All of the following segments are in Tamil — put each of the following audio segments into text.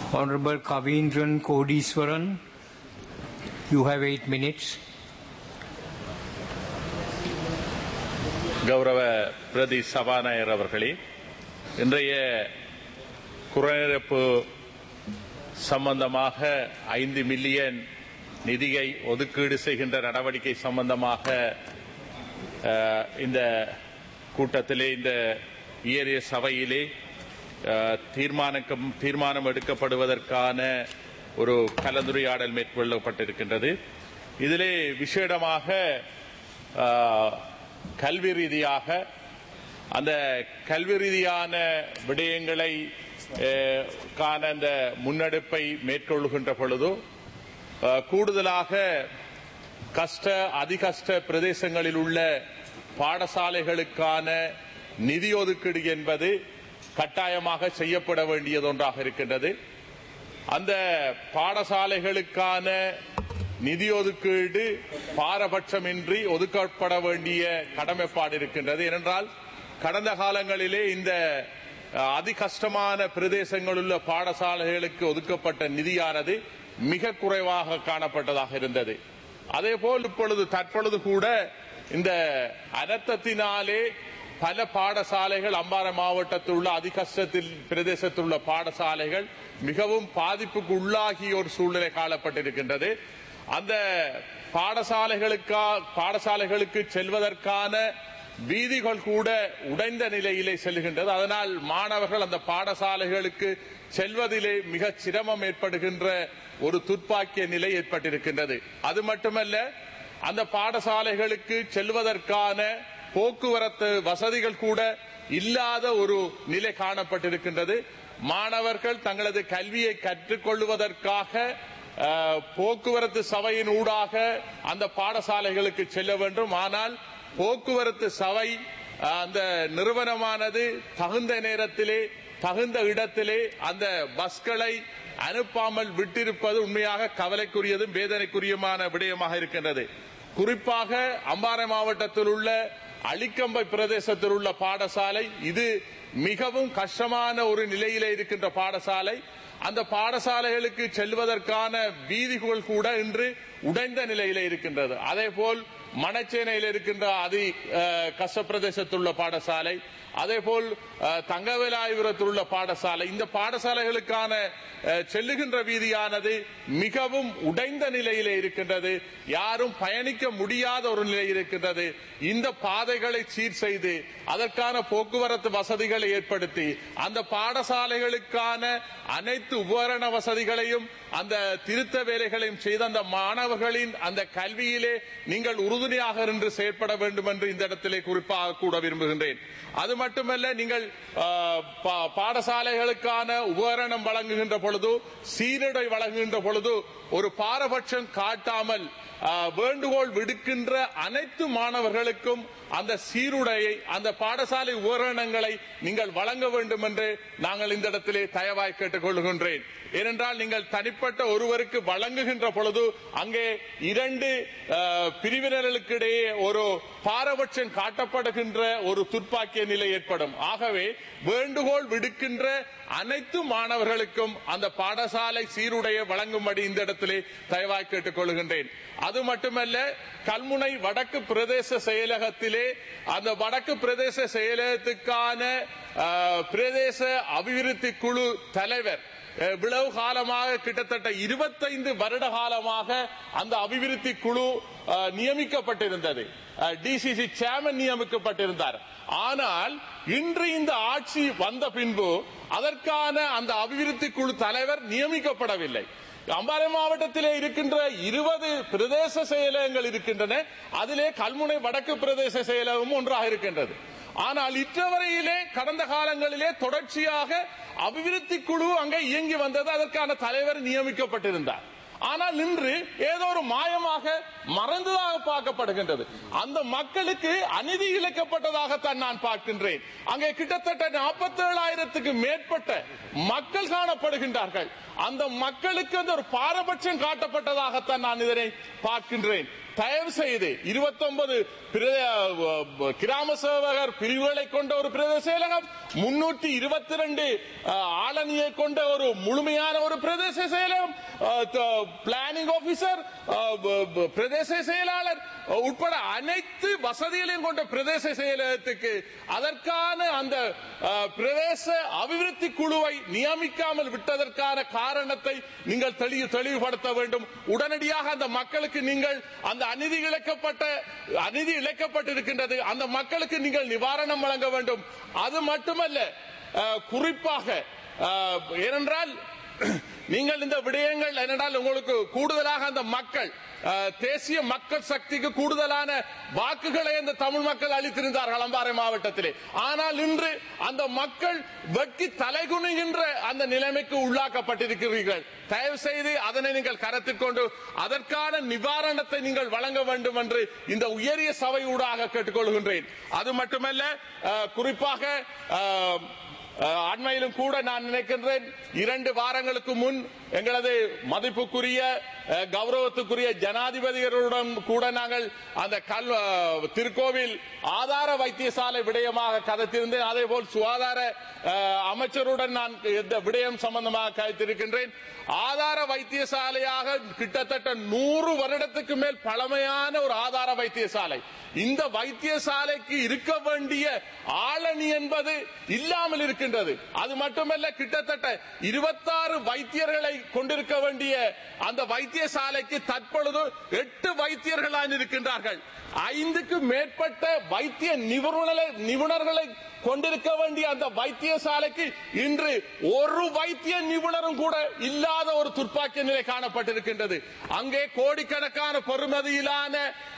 Honorable Kavindran Kodiswaran, you have eight minutes. கௌரவ பிரதி சபாநாயகர் அவர்களே இன்றைய குறைநிரப்பு சம்பந்தமாக ஐந்து மில்லியன் நிதியை ஒதுக்கீடு செய்கின்ற நடவடிக்கை சம்பந்தமாக அஹ், இந்த கூட்டத்திலே இந்த இயறிய சபையிலே அஹ், தீர்மானிக்கம் தீர்மானம் எடுக்கப்படுவதற்கான ஒரு கலந்துரையாடல் மேற்கொள்ளப்பட்டிருக்கின்றது இதிலே விசேடமாக அஹ், கல்வி ரீதியாக அந்த கல்வி ரீதியான விடயங்களை அஹ், காண அந்த முன்னெடுப்பை மேற்கொள்கின்ற பொழுது அஹ், கூடுதலாக கஷ்ட அதிகஷ்ட பிரதேசங்களில் உள்ள பாடசாலைகளுக்கான நிதி ஒதுக்கீடு என்பது கட்டாயமாக செய்யப்பட வேண்டியது ஒன்றாக இருக்கின்றது அந்த பாடசாலைகளுக்கான நிதி ஒதுக்கீடு பாரபட்சமின்றி ஒதுக்கப்பட வேண்டிய கடமைப்பாடு இருக்கின்றது ஏனென்றால் கடந்த காலங்களிலே இந்த அஹ், அதிகஷ்டமான பிரதேசங்களில் உள்ள பாடசாலைகளுக்கு ஒதுக்கப்பட்ட நிதியானது மிக குறைவாக காணப்பட்டதாக இருந்தது அதேபோல் இப்பொழுது தற்பொழுது கூட இந்த அனர்த்தத்தினாலே பல பாடசாலைகள் அம்பாறை மாவட்டத்தில் உள்ள அதிகஷ்டத்தில் பிரதேசத்தில் உள்ள பாடசாலைகள் மிகவும் பாதிப்புக்கு உள்ளாகிய ஒரு சூழ்நிலை காணப்பட்டிருக்கின்றது அந்த பாடசாலைகளுக்கா பாடசாலைகளுக்கு செல்வதற்கான வீதிகள் கூட உடைந்த நிலையிலே செல்கின்றது அதனால் மாணவர்கள் அந்த பாடசாலைகளுக்கு செல்வதிலே மிக சிரமம் ஏற்படுகின்ற ஒரு துர்ப்பாக்கிய நிலை ஏற்பட்டிருக்கின்றது அது மட்டுமல்ல அந்த பாடசாலைகளுக்கு செல்வதற்கான போக்குவரத்து வசதிகள் கூட இல்லாத ஒரு நிலை காணப்பட்டிருக்கின்றது மாணவர்கள் தங்களது கல்வியை கற்றுக்கொள்வதற்காக அஹ், போக்குவரத்து சபையின் ஊடாக அந்த பாடசாலைகளுக்கு செல்ல வேண்டும் ஆனால் போக்குவரத்து சபை அஹ், அந்த நிறுவனமானது தகுந்த நேரத்திலே தகுந்த இடத்திலே அந்த பஸ்களை அனுப்பாமல் விட்டிருப்பது உண்மையாக கவலைக்குரியதும் வேதனைக்குரியமான விடயமாக இருக்கின்றது குறிப்பாக அம்பாறை மாவட்டத்தில் உள்ள அளிக்கம்பை பிரதேசத்தில் உள்ள பாடசாலை இது மிகவும் கஷ்டமான ஒரு நிலையிலே இருக்கின்ற பாடசாலை அந்த பாடசாலைகளுக்கு செல்வதற்கான வீதிகள் கூட இன்று உடைந்த நிலையிலே இருக்கின்றது அதே போல் மணச்சேனையில் இருக்கின்ற அதி அஹ், கஷ்ட பிரதேசத்தில் உள்ள பாடசாலை அதே போல் அஹ், தங்கவேலாயுரத்தில் உள்ள பாடசாலை இந்த பாடசாலைகளுக்கான அஹ், செல்லுகின்ற வீதியானது மிகவும் உடைந்த நிலையிலே இருக்கின்றது யாரும் பயணிக்க முடியாத ஒரு நிலை இருக்கின்றது இந்த பாதைகளை சீர் செய்து அதற்கான போக்குவரத்து வசதிகளை ஏற்படுத்தி அந்த பாடசாலைகளுக்கான அனைத்து உபகரண வசதிகளையும் அந்த திருத்த வேலைகளையும் செய்து அந்த மாணவர்களின் அந்த கல்வியிலே நீங்கள் உறுதுணையாக நின்று செயற்பட வேண்டும் என்று இந்த இடத்திலே குறிப்பாக கூட விரும்புகின்றேன் அது மட்டுமல்ல நீங்கள் ஆ, பா- பாடசாலைகளுக்கான உபகரணம் வழங்குகின்ற பொழுது சீருடை வழங்குகின்ற பொழுது ஒரு பாரபட்சம் காட்டாமல் ஆ, வேண்டுகோள் விடுக்கின்ற அனைத்து மாணவர்களுக்கும் அந்த சீருடையை அந்த பாடசாலை உபகரணங்களை நீங்கள் வழங்க வேண்டும் என்று நாங்கள் இந்த இடத்திலே தயவாய் கேட்டுக்கொள்கின்றேன் ஏனென்றால் நீங்கள் தனிப்பட்ட ஒருவருக்கு வழங்குகின்ற பொழுது அங்கே இரண்டு அஹ், பிரிவினர்களுக்கு இடையே ஒரு பாரபட்சம் காட்டப்படுகின்ற ஒரு துர்ப்பாக்கிய நிலை ஏற்படும் ஆகவே வேண்டுகோள் விடுக்கின்ற அனைத்து மாணவர்களுக்கும் அந்த பாடசாலை சீருடையை வழங்கும்படி இந்த இடத்திலே தயவாய் கேட்டுக்கொள்கின்றேன் அது மட்டுமல்ல கல்முனை வடக்கு பிரதேச செயலகத்திலே அந்த வடக்கு பிரதேச செயலகத்துக்கான அஹ், பிரதேச அபிவிருத்தி குழு தலைவர் அஹ், இவ்வளவு காலமாக கிட்டத்தட்ட இருபத்தைந்து வருட காலமாக அந்த அபிவிருத்தி குழு அஹ், நியமிக்கப்பட்டிருந்தது டிசிசி சேர்மன் நியமிக்கப்பட்டிருந்தார் ஆனால் இன்று இந்த ஆட்சி வந்த பின்பு அதற்கான அந்த அபிவிருத்தி குழு தலைவர் நியமிக்கப்படவில்லை அம்பாறை மாவட்டத்திலே இருக்கின்ற இருபது பிரதேச செயலகங்கள் இருக்கின்றன அதிலே கல்முனை வடக்கு பிரதேச செயலகம் ஒன்றாக இருக்கின்றது ஆனால் இற்றவரையிலே கடந்த காலங்களிலே தொடர்ச்சியாக அபிவிருத்தி குழு அங்கே இயங்கி வந்தது அதற்கான தலைவர் நியமிக்கப்பட்டிருந்தார் ஆனால் இன்று ஏதோ ஒரு மாயமாக மறந்ததாக பார்க்கப்படுகின்றது அந்த மக்களுக்கு அநீதி இழைக்கப்பட்டதாகத்தான் நான் பார்க்கின்றேன் அங்கே கிட்டத்தட்ட நாற்பத்தி ஏழாயிரத்துக்கு மேற்பட்ட மக்கள் காணப்படுகின்றார்கள் அந்த மக்களுக்கு அந்த ஒரு பாரபட்சம் காட்டப்பட்டதாகத்தான் நான் இதனை பார்க்கின்றேன் தயவு செய்து இருபத்தி ஒன்பது கிராம சேவகர் பிரிவுகளை கொண்ட ஒரு பிரதேச செயலகம் முன்னூற்றி இருபத்தி ரெண்டு ஆளணியை கொண்ட ஒரு முழுமையான ஒரு பிரதேச செயலகம் பிளானிங் ஆபீசர் பிரதேச செயலாளர் உட்பட அனைத்து வசதிகளையும் கொண்ட பிரதேச செயலகத்துக்கு அதற்கான அந்த அஹ், பிரதேச அபிவிருத்தி குழுவை நியமிக்காமல் விட்டதற்கான காரணத்தை நீங்கள் தெளி- தெளிவுபடுத்த வேண்டும் உடனடியாக அந்த மக்களுக்கு நீங்கள் அந்த அநீதி இழைக்கப்பட்ட அநீதி இழைக்கப்பட்டிருக்கின்றது அந்த மக்களுக்கு நீங்கள் நிவாரணம் வழங்க வேண்டும் அது மட்டுமல்ல அஹ், குறிப்பாக அஹ், ஏனென்றால் நீங்கள் இந்த விடயங்கள் என்னென்றால் உங்களுக்கு கூடுதலாக அந்த மக்கள் அஹ், தேசிய மக்கள் சக்திக்கு கூடுதலான வாக்குகளை அந்த தமிழ் மக்கள் அளித்திருந்தார்கள் அம்பாறை மாவட்டத்திலே ஆனால் இன்று அந்த மக்கள் வெட்கி தலைகுனிகின்ற அந்த நிலைமைக்கு உள்ளாக்கப்பட்டிருக்கிறீர்கள் தயவு செய்து அதனை நீங்கள் கருத்தில் கொண்டு அதற்கான நிவாரணத்தை நீங்கள் வழங்க வேண்டும் என்று இந்த உயரிய சபை ஊடாக கேட்டுக்கொள்கின்றேன் அது மட்டுமல்ல அஹ், குறிப்பாக அஹ், அஹ், அண்மையிலும் கூட நான் நினைக்கின்றேன் இரண்டு வாரங்களுக்கு முன் எங்களது மதிப்புக்குரிய அஹ், கௌரவத்துக்குரிய ஜனாதிபதிகளுடன் கூட நாங்கள் அந்த கல் அஹ், திருக்கோவில் ஆதார வைத்தியசாலை விடயமாக கதைத்திருந்தேன் அதே போல் சுகாதார அஹ், அமைச்சருடன் நான் இந்த விடயம் சம்பந்தமாக கதைத்திருக்கின்றேன் ஆதார வைத்தியசாலையாக கிட்டத்தட்ட நூறு வருடத்துக்கு மேல் பழமையான ஒரு ஆதார வைத்தியசாலை இந்த வைத்தியசாலைக்கு இருக்க வேண்டிய ஆளணி என்பது இல்லாமல் இருக்கின்றது அது மட்டுமல்ல கிட்டத்தட்ட இருபத்தாறு வைத்தியர்களை கொண்டிருக்க வேண்டிய அந்த வைத்தியசாலைக்கு தற்பொழுது எட்டு வைத்தியர்களாக இருக்கின்றார்கள் ஐந்துக்கு மேற்பட்ட வைத்திய நிபுணர்களை நிபுணர்களை கொண்டிருக்க வேண்டிய அந்த வைத்தியசாலைக்கு இன்று ஒரு வைத்திய நிபுணரும் கூட இல்லாத ஒரு துர்ப்பாக்கிய நிலை காணப்பட்டிருக்கின்றது அங்கே கோடிக்கணக்கான பெறுமதியிலான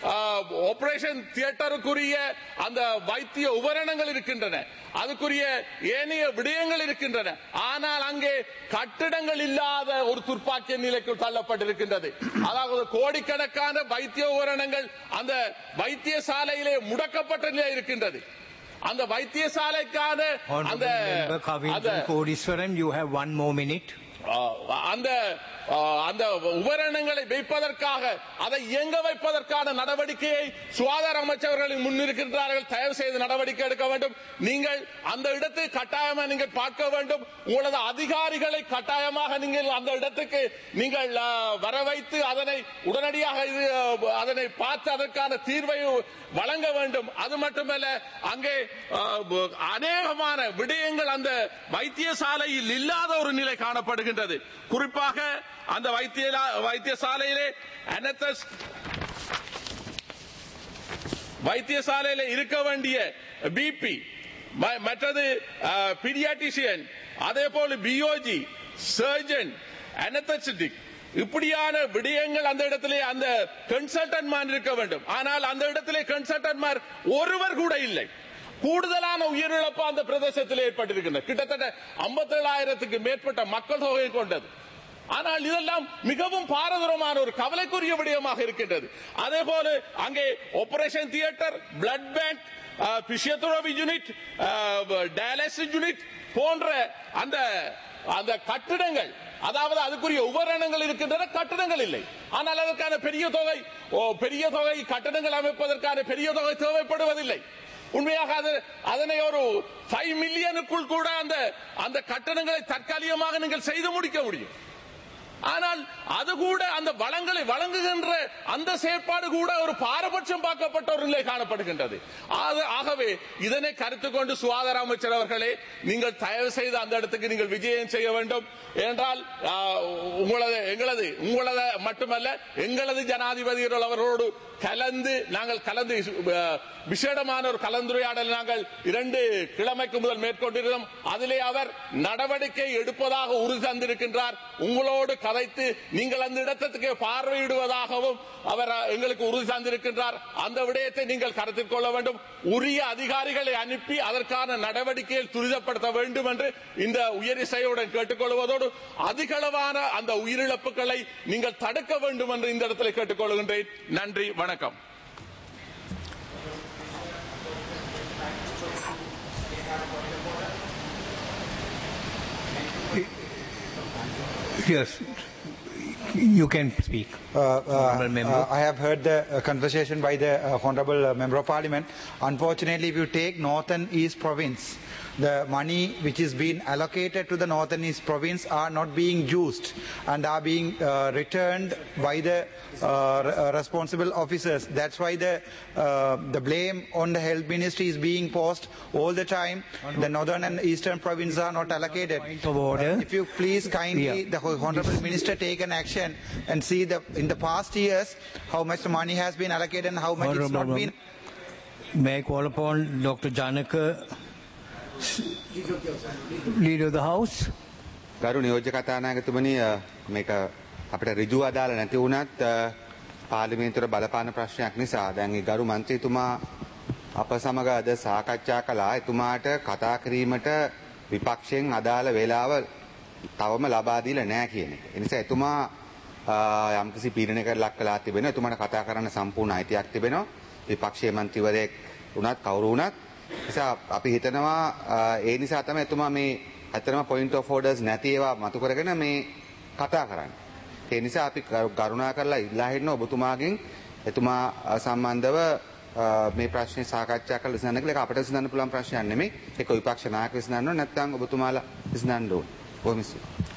ஆபரேஷன் தியேட்டருக்குரிய அந்த வைத்திய உபகரணங்கள் இருக்கின்றன அதுக்குரிய ஏனைய விடயங்கள் இருக்கின்றன ஆனால் அங்கே கட்டிடங்கள் இல்லாத ஒரு துர்ப்பாக்கிய நிலைக்கு தள்ளப்பட்டிருக்கின்றது அதாவது கோடிக்கணக்கான வைத்திய உபகரணங்கள் அந்த வைத்தியசாலையிலே முடக்கப்பட்ட நிலை இருக்கின்றது அந்த வைத்தியசாலைக்கான அந்த Honorable member அந்த Kavinjan Kodiswaran, you have one more minute. ஆஹ் அந்த ஆஹ் அந்த உபகரணங்களை வைப்பதற்காக அதை இயங்க வைப்பதற்கான நடவடிக்கையை சுகாதார அமைச்சர்கள் முன்னிருக்கின்றார்கள் தயவு செய்து நடவடிக்கை எடுக்க வேண்டும் நீங்கள் அந்த இடத்தை கட்டாயமாக நீங்கள் பார்க்க வேண்டும் உங்களது அதிகாரிகளை கட்டாயமாக நீங்கள் அந்த இடத்துக்கு நீங்கள் ஆஹ், வர வைத்து அதனை உடனடியாக இது, ஆஹ், அதனை பார்த்து அதற்கான தீர்வை வழங்க வேண்டும் அது மட்டுமல்ல அங்கே ஆஹ், அநேகமான விடயங்கள் அந்த வைத்தியசாலையில் இல்லாத ஒரு நிலை காணப்படுகின்றது குறிப்பாக அந்த வைத்திய வைத்தியசாலையிலே அனத்தஸ் வைத்தியசாலையில இருக்க வேண்டிய பிபி மற்றது பீடியாட்டிஷியன் அதே போல பியோஜி சர்ஜன் அனத்தசிட்டிக் இப்படியான விடயங்கள் அந்த இடத்திலே அந்த கன்சல்டன்ட்மார் இருக்க வேண்டும் ஆனால் அந்த இடத்திலே கன்சல்டன்ட்மார் ஒருவர் கூட இல்லை கூடுதலான உயிரிழப்பு அந்த பிரதேசத்தில் ஏற்பட்டிருக்கின்றன கிட்டத்தட்ட 57000 மேற்பட்ட மக்கள் தொகை கொண்டது ஆனால் இதெல்லாம் மிகவும் பாரதூரமான ஒரு கவலைக்குரிய விடயமாக இருக்கின்றது அதே போல அங்கே operation theatre blood bank physiotherapy unit dialysis unit போன்ற அந்த அந்த கட்டிடங்கள் அதாவது அதுக்குரிய உபகரணங்கள் இருக்கின்றன கட்டிடங்கள் இல்லை ஆனால் அதற்கான பெரிய தொகை ஓ, பெரிய தொகை கட்டிடங்கள் அமைப்பதற்கான பெரிய தொகை தேவைப்படுவதில்லை உண்மையாக அது அதனை ஒரு ஃபைவ் மில்லியனுக்குள் கூட அந்த அந்த கட்டணங்களை தற்காலிகமாக நீங்கள் செய்து முடிக்க முடியும் ஆனால் அது கூட அந்த வளங்களை வழங்குகின்ற அந்த செயற்பாடு கூட ஒரு பாரபட்சம் பார்க்கப்பட்ட ஒரு நிலை காணப்படுகின்றது ஆக- ஆகவே இதனை கருத்து கொண்டு சுகாதார அமைச்சர் அவர்களே நீங்கள் தயவு செய்து அந்த இடத்துக்கு நீங்கள் விஜயம் செய்ய வேண்டும் என்றால் ஆ, உங்களது எங்களது உங்களது மட்டுமல்ல எங்களது ஜனாதிபதிகள் அவர்களோடு கலந்து நாங்கள் கலந்து ஆ, விசேடமான ஒரு கலந்துரையாடல் நாங்கள் இரண்டு கிழமைக்கு முதல் மேற்கொண்டிருந்தோம் அதிலே அவர் நடவடிக்கை எடுப்பதாக உறுதி தந்திருக்கின்றார் உங்களோடு கதைத்து நீங்கள் அந்த இடத்துக்கு பார்வையிடுவதாகவும் அவர் அஹ், எங்களுக்கு உறுதி தந்திருக்கின்றார் அந்த விடயத்தை நீங்கள் கருத்தில் கொள்ள வேண்டும் உரிய அதிகாரிகளை அனுப்பி அதற்கான நடவடிக்கையை துரிதப்படுத்த வேண்டும் என்று இந்த உயர் இசையுடன் கேட்டுக்கொள்வதோடு அதிகளவான அந்த உயிரிழப்புகளை நீங்கள் தடுக்க வேண்டும் என்று இந்த இடத்தில் கேட்டுக்கொள்கின்றேன் நன்றி வணக்கம் Yes, you can speak. Uh, uh, Honourable member. uh, I have heard the uh, conversation by the uh, Honourable uh, Member of Parliament. Unfortunately, if you take Northern East Province, the money which is being allocated to the Northern East Province are not being used and are being uh, returned by the uh, r- uh, responsible officers. That's why the, uh, the blame on the Health Ministry is being posed all the time. The Northern and Eastern Province are not allocated. Point of order. Uh, if you please kindly, Yeah. the Honourable Minister take an action and see the, in the past years, how much money has been allocated and how much it's Honourable not been. May I call upon Dr. Janaka, Leader of the House? ගරු නියෝජ්‍ය කතානායකතුමනි අ, මේක අපිට ඍජුව අදාළ නැති වුණත් අ, පාර්ලිමේන්තුවට බලපාන ප්‍රශ්නයක් නිසා දැන් ඒ ගරු මන්ත්‍රීතුමා අප සමග අද සාකච්ඡා කළා එතුමාට කතා කිරීමට විපක්ෂයෙන් අදාළ වේලාව තවම ලබා දීලා නැහැ කියන එක. ඒ නිසා එතුමා අ, යම්කිසි පීඩනයකට ලක් වෙලා තිබෙනවා. එතුමාට කතා කරන්න සම්පූර්ණ අයිතියක් තිබෙනවා. විපක්ෂයේ මන්ත්‍රීවරයෙක් වුණත් කවුරු වුණත්. නිසා අපි හිතනවා අ, ඒ නිසා තමයි එතුමා මේ ඇත්තටම point of orders නැති ඒවා මතු කරගෙන මේ කතා කරන්නේ. ඒ නිසා අපි කරු- කරුණා කරලා ඉල්ලා හිටිනවා ඔබතුමාගෙන් එතුමා අ, සම්බන්ධව අ, මේ ප්‍රශ්නේ සාකච්ඡා කරලා විසඳන්න කියලා ඒක අපිට විසඳන්න පුළුවන් ප්‍රශ්නයක් නෙමෙයි. ඒක විපක්ෂ නායක විසඳන්න ඕන නැත්නම් ඔබතුමාලා විසඳන්න ඕන. බොහොම ස්තුතියි.